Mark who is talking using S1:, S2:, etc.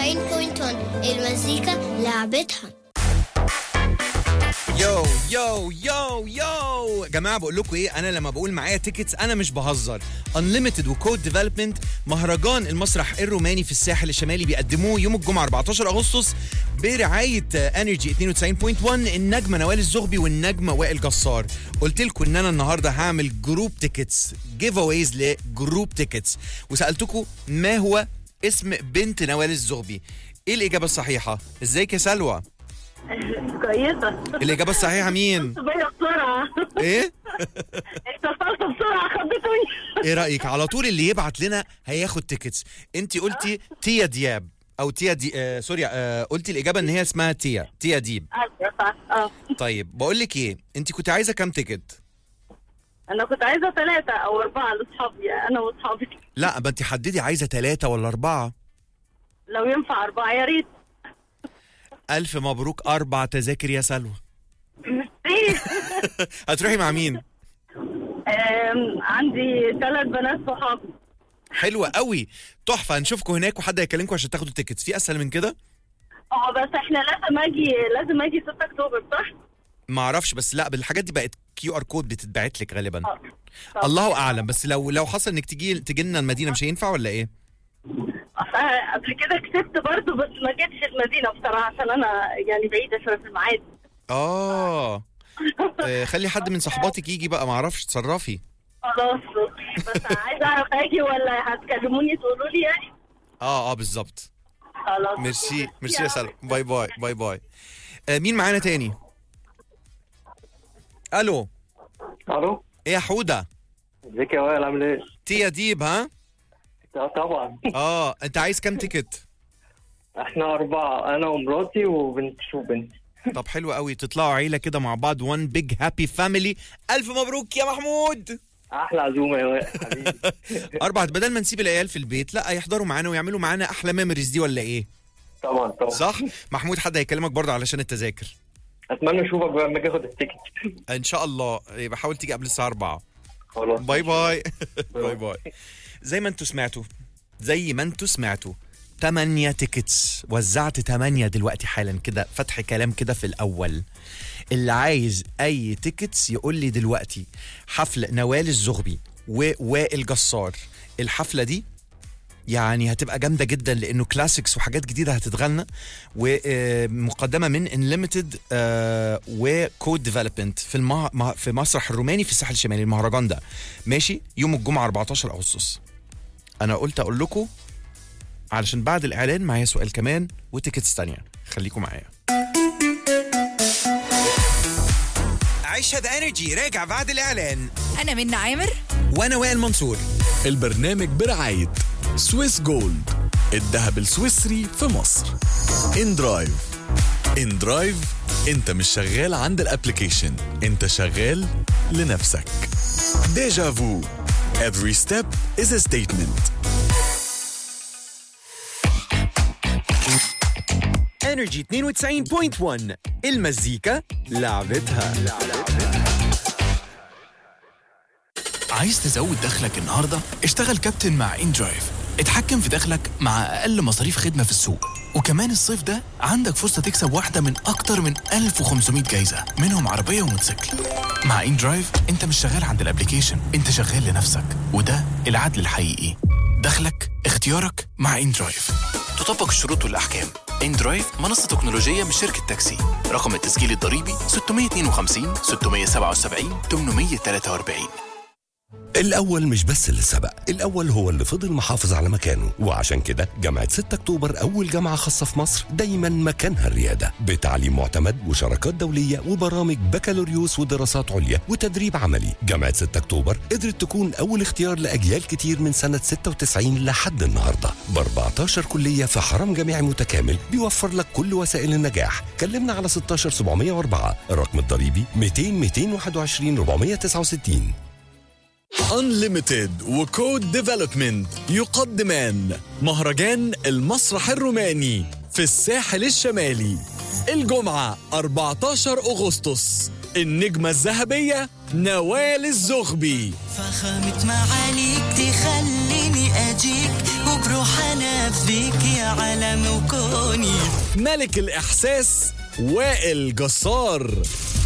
S1: المزيكا لعبتها
S2: يو يو يو يو جماعه بقول لكم ايه انا لما بقول معايا تيكتس انا مش بهزر انليمتد وكود ديفلوبمنت مهرجان المسرح الروماني في الساحل الشمالي بيقدموه يوم الجمعه 14 اغسطس برعايه انرجي 92.1 النجمه نوال الزغبي والنجمه وائل جسار قلت لكم ان انا النهارده هعمل جروب تيكتس جيف اويز لجروب تيكتس وسالتكم ما هو اسم بنت نوال الزغبي ايه الاجابه الصحيحه ازيك يا سلوى
S3: كويسة
S2: الاجابه الصحيحه مين
S3: بيا بسرعة
S2: ايه
S3: اتصلت بسرعة خضتوني
S2: ايه رايك على طول اللي يبعت لنا هياخد تيكتس انت قلتي تيا دياب او تيا دي آه سوري آه قلتي الاجابه ان هي اسمها تيا تيا ديب
S3: ايوه صح اه
S2: طيب بقول لك ايه انت كنت عايزه كام تيكت
S3: انا كنت عايزة ثلاثة او اربعة لاصحابي انا واصحابي
S2: لا ما انت حددي عايزه ثلاثة ولا أربعة
S3: لو ينفع اربعة يا ريت
S2: ألف مبروك أربع تذاكر يا سلوى
S3: إيه؟
S2: هتروحي مع مين؟
S3: آم، عندي ثلاث بنات صحاب
S2: حلوة قوي تحفة هنشوفكم هناك وحد هيكلمكم عشان تاخدوا التيكتس في أسهل من كده؟
S3: اه بس احنا لازم اجي لازم اجي 6 اكتوبر صح؟
S2: ما اعرفش بس لا بالحاجات دي بقت كيو ار كود بتتبعت لك غالبا
S3: اه طب.
S2: الله اعلم بس لو لو حصل انك تيجي تجي لنا المدينه مش هينفع ولا ايه؟
S3: أصل قبل كده كسبت برضه بس ما جيتش المدينة بصراحة عشان انا يعني بعيدة شوية في الميعاد
S2: اه آه، خلي حد من صحباتك يجي بقى ما اعرفش تصرفي
S3: خلاص اوكي بس عايزة اعرف اجي ولا هتكلموني تقولوا لي يعني؟
S2: اه اه بالظبط
S3: خلاص
S2: ميرسي ميرسي يا سلام باي باي باي باي آه مين معانا تاني؟ الو
S4: الو
S2: ايه يا حوده؟
S4: ازيك يا وائل عامل ايه؟
S2: تيا ديب ها؟
S4: اه طبعا
S2: اه انت عايز كام تيكت؟
S4: احنا اربعه انا ومراتي وبنت شو بنت
S2: طب حلو قوي تطلعوا عيله كده مع بعض وان بيج هابي فاميلي الف مبروك يا محمود
S4: احلى عزومه يا وائل حبيبي
S2: اربعة بدل ما نسيب العيال في البيت لا يحضروا معانا ويعملوا معانا احلى ميموريز دي ولا ايه
S4: طبعا طبعا
S2: صح محمود حد هيكلمك برضه علشان التذاكر
S4: اتمنى اشوفك بقى لما اجي اخد التيكت
S2: ان شاء الله يبقى حاول تيجي قبل الساعه 4
S4: خلاص
S2: باي باي باي باي زي ما انتوا سمعتوا زي ما انتوا سمعتوا 8 تيكتس وزعت 8 دلوقتي حالا كده فتح كلام كده في الاول اللي عايز اي تيكتس يقول لي دلوقتي حفل نوال الزغبي ووائل جسار الحفله دي يعني هتبقى جامده جدا لانه كلاسيكس وحاجات جديده هتتغنى ومقدمه من انليمتد وكود ديفلوبمنت في المه... مه- في مسرح الروماني في الساحل الشمالي المهرجان ده ماشي يوم الجمعه 14 اغسطس انا قلت اقول لكم علشان بعد الاعلان معايا سؤال كمان وتيكتس تانية خليكم معايا عيشها ذا انرجي راجع بعد الاعلان
S5: أنا منى عامر
S2: وانا وائل منصور
S6: البرنامج برعاية سويس جولد الذهب السويسري في مصر ان درايف ان درايف انت مش شغال عند الابليكيشن انت شغال لنفسك ديجا فو every step is a statement
S2: انرجي 92.1 المزيكا لعبتها
S7: عايز تزود دخلك النهارده؟ اشتغل كابتن مع ان درايف اتحكم في دخلك مع اقل مصاريف خدمه في السوق وكمان الصيف ده عندك فرصه تكسب واحده من اكتر من 1500 جايزه منهم عربيه وموتوسيكل مع ان درايف انت مش شغال عند الابليكيشن انت شغال لنفسك وده العدل الحقيقي دخلك اختيارك مع ان درايف تطبق الشروط والاحكام ان درايف منصه تكنولوجيه من شركه تاكسي رقم التسجيل الضريبي 652 677 843
S8: الأول مش بس اللي سبق الأول هو اللي فضل محافظ على مكانه وعشان كده جامعة 6 أكتوبر أول جامعة خاصة في مصر دايما مكانها الريادة بتعليم معتمد وشراكات دولية وبرامج بكالوريوس ودراسات عليا وتدريب عملي جامعة 6 أكتوبر قدرت تكون أول اختيار لأجيال كتير من سنة 96 لحد النهاردة ب 14 كلية في حرم جامعي متكامل بيوفر لك كل وسائل النجاح كلمنا على 16704 الرقم الضريبي 200 221 469
S6: Unlimited وكود ديفلوبمنت يقدمان مهرجان المسرح الروماني في الساحل الشمالي الجمعة 14 أغسطس النجمة الذهبية نوال الزغبي
S9: فخامة معاليك تخليني
S5: اني اجيك وبروح انفذيك يا عالم وكوني
S6: ملك الإحساس وائل جسار